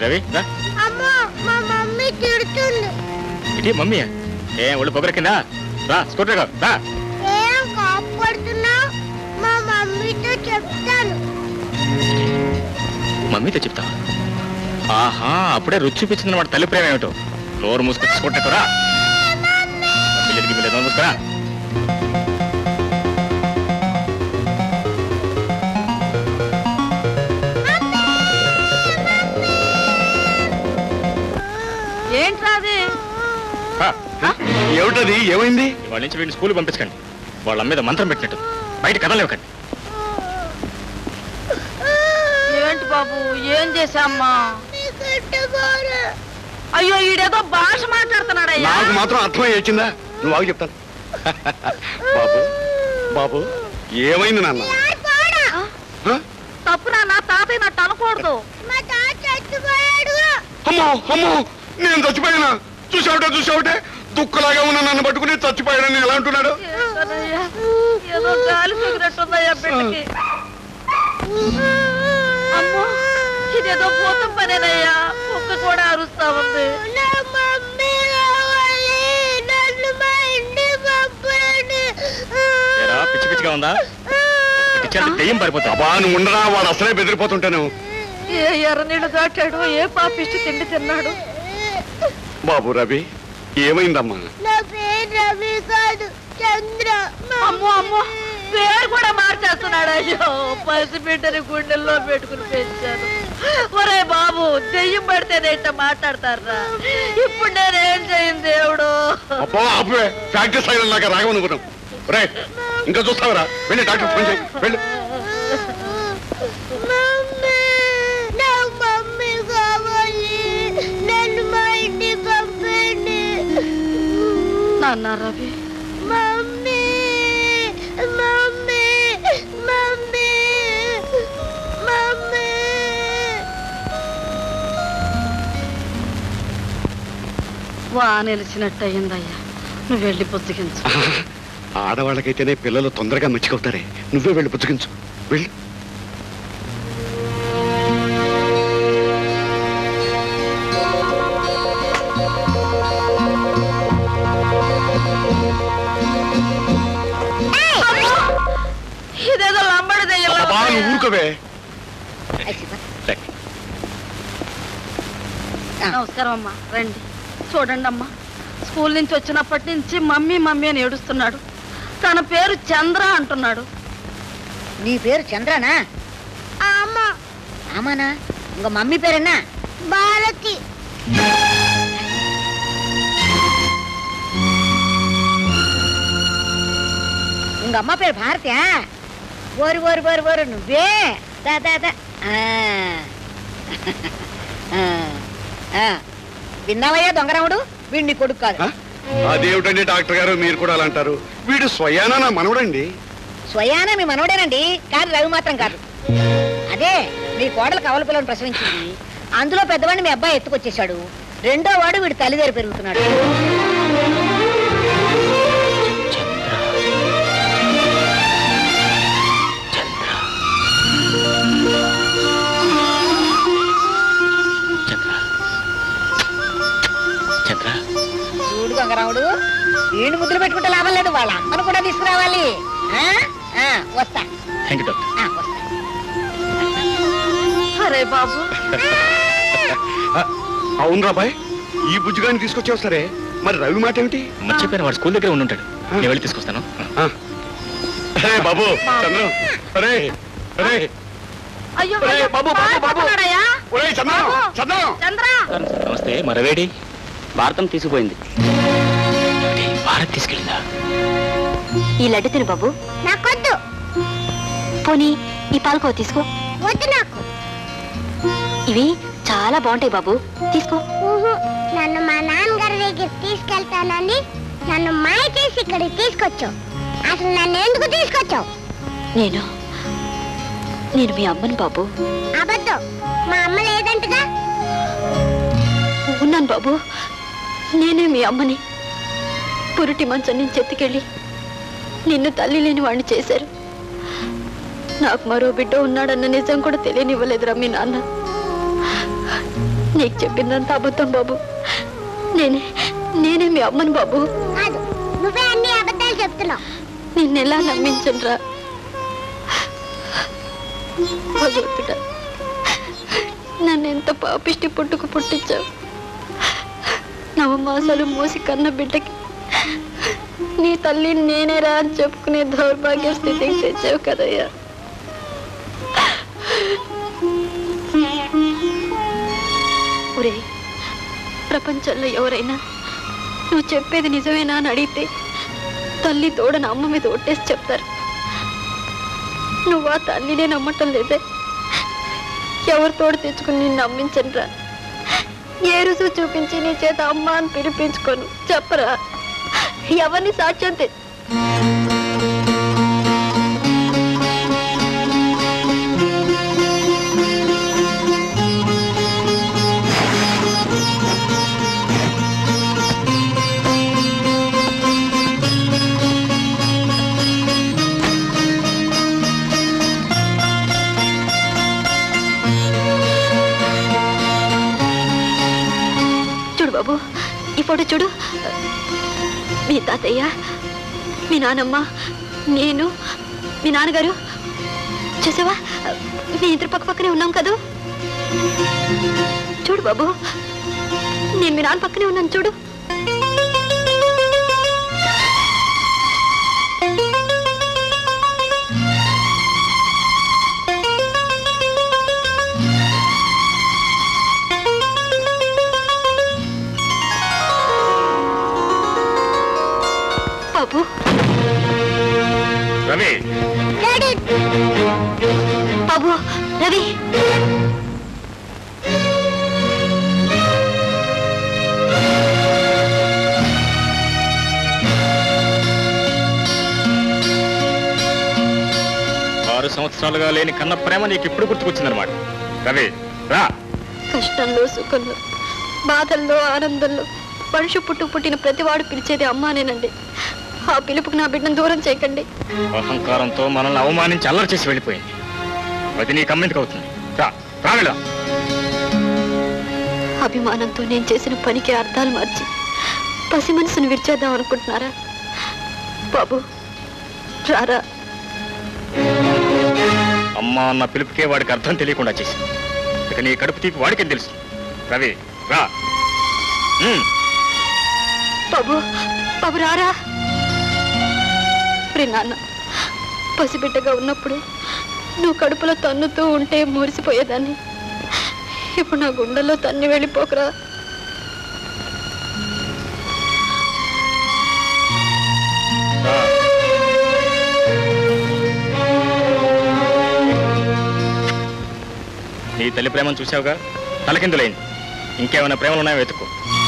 రవి రా అమ్మో మా మమ్మీ తిడుతుంది ఇటీ మమ్మీ ఏ ఒళ్ళు పొగర కింద రా స్కూటర్ గా రా ఏం కాపాడుతున్నావు మా మమ్మీతో చెప్తాను మమ్మీతో చెప్తా ఆహా అప్పుడే రుచి చూపించింది వాడు తల్లి ప్రేమ ఏమిటో నోరు మూసుకొచ్చి స్కూటర్ రా పిల్లలకి పిల్లలు నోరు మూసుకురా ఏంట్రా అది రా. ఏమిటది ఏమైంది వాళ్ళ నుంచి వీళ్ళు స్కూల్ పంపించకండి వాళ్ళ మీద మంత్రం పెట్టినట్టు బయట కదలేవకండి ఏంటి బాబు ఏం చేశామ్మా మీ కట్టుకోరు అయ్యో ఈడేదో భాష మాట్లాడుతున్నాడయ్యా నాకు మాత్రం అర్థమై వచ్చిందా నువ్వు ఆగు చెప్తాను బాబు బాబు ఏమైంది నాన్న హ? తప్పు నాన్న తాతయ్య నట్టు అనకూడదు మా తాత చచ్చిపోయాడు అమ్మో అమ్మో నేను చచ్చిపోయినా చూసావుటే చూసావుటే దుఃఖలాగా ఉన్న నన్ను పట్టుకుని చచ్చిపోయాడని ఎలా అంటున్నాడు ఏంటోనయ్యా, ఏదో గాలి పెగినట్టుందయ్యా బిడ్డకి అమ్మో ఇదేదో భూతం పనేనయ్యా కుక్క కూడా అరుస్తా ఉంది నా మమ్మీ కావాలి నన్ను మా ఇంటికి పంపండి ఏరా పిచ్చి పిచ్చిగా ఉందా ఇచ్చేంత దెయ్యం పారిపోతా అబ్బా నువ్వు ఉండరా వాడు అసలే బెదిరిపోతుంటాను ఏ ఎర్ర నీళ్లు దాటాడు ఏ పాపిష్టి తిండి తిన్నాడు బాబు రవి ఏమైందమ్మా నా పేరు రవి కాదు చంద్ర మా అమ్మో అమ్మో పేరు కూడా మార్చేస్తున్నాడు అయ్యో పసిబిడ్డని గుండెల్లో పెట్టుకుని పెంచాను ఒరే బాబు దెయ్యం పడితేనే ఇట్ట మాట్లాడతారా ఇప్పుడు నేనేం చేయను దేవుడు అబ్బా ఆపే ఫ్యాక్టరీ సైడ్ లాగా రాగమనుకున్నాం రే ఇంకా చూస్తావరా వెళ్ళి డాక్టర్ ఫోన్ చేయి వెళ్ళు మమ్మీ నా మమ్మీ కావాలి నన్ను మా ఇంటికి పంపండి నాన్న Ravi mummy mummy mummy mummy వా నిలిచినట్టు అయ్యిందయ్యా నువ్వు వెళ్ళి పుస్తకించు ఆడవాళ్ళకైతేనే పిల్లలు తొందరగా మర్చిపోతారే నువ్వే వెళ్ళి పుచ్చుకించు వెళ్ళు ఇదేదో లంబడి దెయ్యం అబ్బా నువ్వు ఊరుకోవే నమస్కారం అమ్మా రండి చూడండి అమ్మా స్కూల్ నుంచి వచ్చినప్పటి నుంచి మమ్మీ మమ్మీ అని ఏడుస్తున్నాడు తన పేరు చంద్ర అంటున్నాడు నీ పేరు చంద్రనా అమ్మ ఆమానా உங்க மம்மி பேர் என்ன భారతి உங்க அம்மா பேர் பாரதியா ஒரு ஒரு ஒரு ஒரு నువ్వే దా దా దా ఆ. ఆ. ఆ. విన్నావయ్యా దొంగరాముడు వీడిని కొడుకు కాదు ఆ? అదేమిటండి డాక్టర్ గారు మీరు కూడా అలా అంటారు వీడు స్వయానా నా మనవడండి స్వయాన మీ మనవడేనండి కానీ రవి మాత్రం కాదు అదే మీ కోడలు కవల పిల్లని ప్రసవించింది అందులో పెద్దవాడిని మీ అబ్బాయి ఎత్తుకొచ్చేశాడు రెండో వాడు వీడి తల్లిదేరు పెరుగుతున్నాడు చంద్ర చంద్ర చూడు దొంగరాముడు వీడిని ముద్దులు పెట్టుకుంటే లాభం లేదు వాళ్ళ అమ్మను కూడా తీసుకురావాలి ఆ? ఆ, వస్తా థ్యాంక్ యూ డాక్టర్ ఆ, వస్తా అరే బాబు అవును రాబాయ్ ఈ బుజ్జిగాని తీసుకొచ్చావు సరే మరి రవి మాట ఏమిటి మర్చిపోయిన వాడు స్కూల్ దగ్గర ఉండి ఉంటాడు నేను వెళ్ళి తీసుకొస్తాను ఆ. అరే బాబు చంద్రం అరే అరే అయ్యో ఒరేయ్, అయ్యో, బాబు, బాబు, బాబు. పారిపోతున్నాడయ్యా? ఒరే చంద్రం బాబు. చంద్రం చంద్ర నమస్తే మరవేడి భారతం తీసుకుపోయింది ఏమిటి? భారత్ తీసుకెళ్ళిందా ఈ లడ్డు తిను బాబు నాకొద్దు పోనీ ఈ పాలకోవ తీసుకో వద్దు నాకు ఇవి చాలా బాగుంటాయి బాబు తీసుకో ఊహు, నన్ను మా నాన్నగారి దగ్గర తీసుకెళ్తానని నన్ను మాయ చేసి ఇక్కడికి తీసుకొచ్చావు అసలు నన్ను ఎందుకు తీసుకొచ్చావు నేను నేను మీ అమ్మని బాబు అబద్ధం మా అమ్మ లేదంటగా ఉన్నాను బాబు నేనే మీ అమ్మని పురిటి మంచం నుంచి ఎత్తుకెళ్ళి నిన్ను తల్లి లేని వాడిని చేశారు నాకు మరో బిడ్డ ఉన్నాడన్న నిజం కూడా తెలియనివ్వలేదురా మీ నాన్న నీకు చెప్పిందంతా అబద్ధం బాబు నేనే నేనే మీ అమ్మను బాబు కాదు నువ్వే అన్ని అబద్ధాలు చెప్తున్నావు నిన్నెలా నమ్మించనురా భగవంతుడా నన్ను ఎంత పాపిష్టి పుట్టుకు పుట్టించావు నవమాసాలు మోసి కన్న బిడ్డకి నీ తల్లి నేనేరా అని చెప్పుకునే దౌర్భాగ్య స్థితికి తెచ్చావు కదయ్యా ఒరే ప్రపంచంలో ఎవరైనా నువ్వు చెప్పేది నిజమేనా అని అడిగితే తల్లి తోడని అమ్మ మీద ఒట్టేసి చెప్తారు నువ్వు ఆ తల్లినే నమ్మటం లేదే ఎవరి తోడు తెచ్చుకుని నిన్ను నమ్మించనురా ఏ రుజువు చూపించి నీ చేత అమ్మ అని పిలిపించుకోను చెప్పరా ఎవరిని సాక్ష్యం తె చూడు బాబు ఈ ఫోటో చూడు మీ తాతయ్య మీ నానమ్మ నేను మీ నాన్నగారు చూసావా మీ ఇద్దరు పక్క పక్కనే ఉన్నాం కదూ చూడు బాబు నేను మీ నాన్న పక్కనే ఉన్నాను చూడు బాబు రవి డాడీ బాబు రవి ఆరు సంవత్సరాలుగా లేని కన్న ప్రేమ నీకు ఇప్పుడు గుర్తుకొచ్చిందనమాట రవి రా కష్టంలో సుఖంలో బాధల్లో ఆనందంలో మనిషి పుట్టు పుట్టిన ప్రతివాడు పిలిచేది అమ్మానేనండి ఆ పిలుపుకి నా బిడ్డను దూరం చేయకండి అహంకారంతో మనల్ని అవమానించి అల్లరి చేసి వెళ్ళిపోయింది అది నీకు అమ్మెందుకు అవుతుంది రా రా వెళ్దాం అభిమానంతో నేను చేసిన పనికి అర్థాలు మార్చి పసి మనసును విరిచేద్దాం అనుకుంటున్నారా బాబు రారా అమ్మ అన్న పిలుపుకే వాడికి అర్థం తెలియకుండా చేసి ఇక నీ కడుపు తీపి వాడికే తెలుసు రవి రా ఉమ్. బాబు బాబు రారా ప్రి నాన్న పసిబిడ్డగా ఉన్నప్పుడు నువ్వు కడుపులో తన్నుతూ ఉంటే మురిసిపోయేదాన్ని ఇప్పుడు నా గుండెల్లో తన్ని వెళ్ళిపోకరా రా. నీ తల్లి ప్రేమను చూసావుగా తలకిందులైంది ఇంకేమైనా ప్రేమలు ఉన్నాయో వెతుక్కో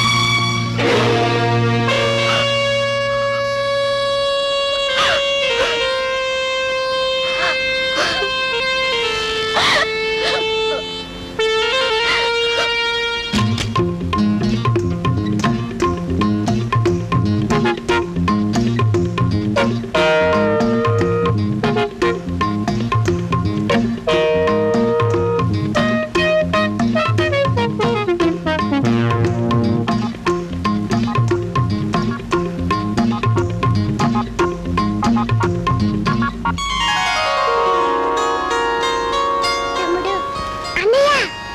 తమ్ముడు అన్నయ్య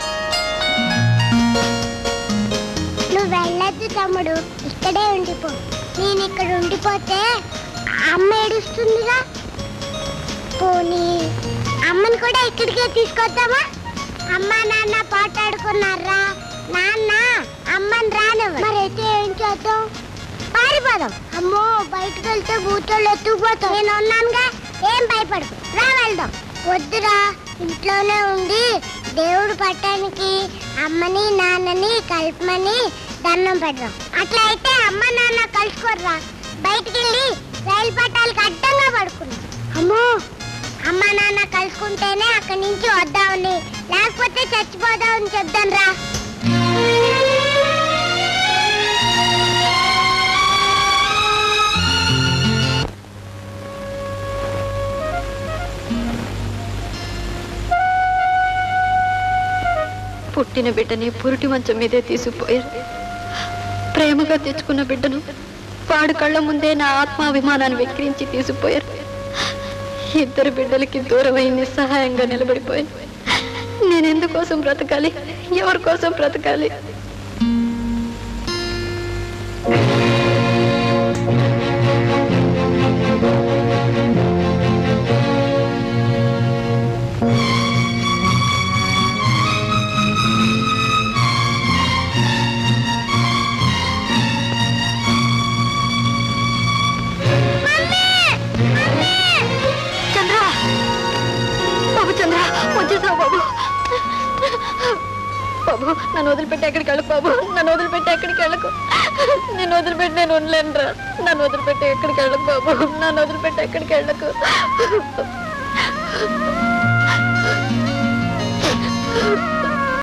నువ్వు వెళ్ళొద్దు తమ్ముడు ఇక్కడే ఉండిపో నేను ఇక్కడ ఉండిపోతే అమ్మ ఏడుస్తుందిగా పోనీ అమ్మని కూడా ఇక్కడికే తీసుకొద్దామా అమ్మ నాన్న పాటాడుకున్నారా నాన్న అమ్మని రానివ్వ మరైతే ఏం చేద్దాం పారిపోదాం అమ్మో బయటకు వెళ్తే బూతోళ్ళు ఎత్తుకుపోతాం నేను ఉన్నానుగా ఏం భయపడకు రా వెళ్దాం వద్దురా ఇంట్లోనే ఉండి దేవుడు పట్టానికి అమ్మని నాన్నని కలపమని దండం పెడదాం అట్లా అయితే అమ్మ నాన్న కలుసుకోర్రా బయటికి వెళ్ళి రైలు పట్టాలకు అడ్డంగా పడుకున్నాం అమ్మో అమ్మ నాన్న కలుసుకుంటేనే అక్కడి నుంచి వద్దామని లేకపోతే చచ్చిపోదామని చెప్దాం రా పుట్టిన బిడ్డని పురిటి మంచం మీదే తీసుకుపోయారు ప్రేమగా తెచ్చుకున్న బిడ్డను వాడు కళ్ళ ముందే నా ఆత్మాభిమానాన్ని వెక్కిరించి తీసుకుపోయారు ఇద్దరు బిడ్డలకి దూరమై నిస్సహాయంగా నిలబడిపోయాను నేను ఎందుకోసం బ్రతకాలి ఎవరి కోసం బ్రతకాలి చంద్ర బాబు చంద్ర వచ్చేసావు బాబు బాబు నన్ను వదిలిపెట్టి ఎక్కడికి వెళ్ళకు బాబు నన్ను వదిలిపెట్టి ఎక్కడికి వెళ్ళకు నేను వదిలిపెట్టి నేను ఉండలేను రా నన్ను వదిలిపెట్టి ఎక్కడికి వెళ్ళకు బాబు నన్ను వదిలిపెట్టి ఎక్కడికి వెళ్ళకు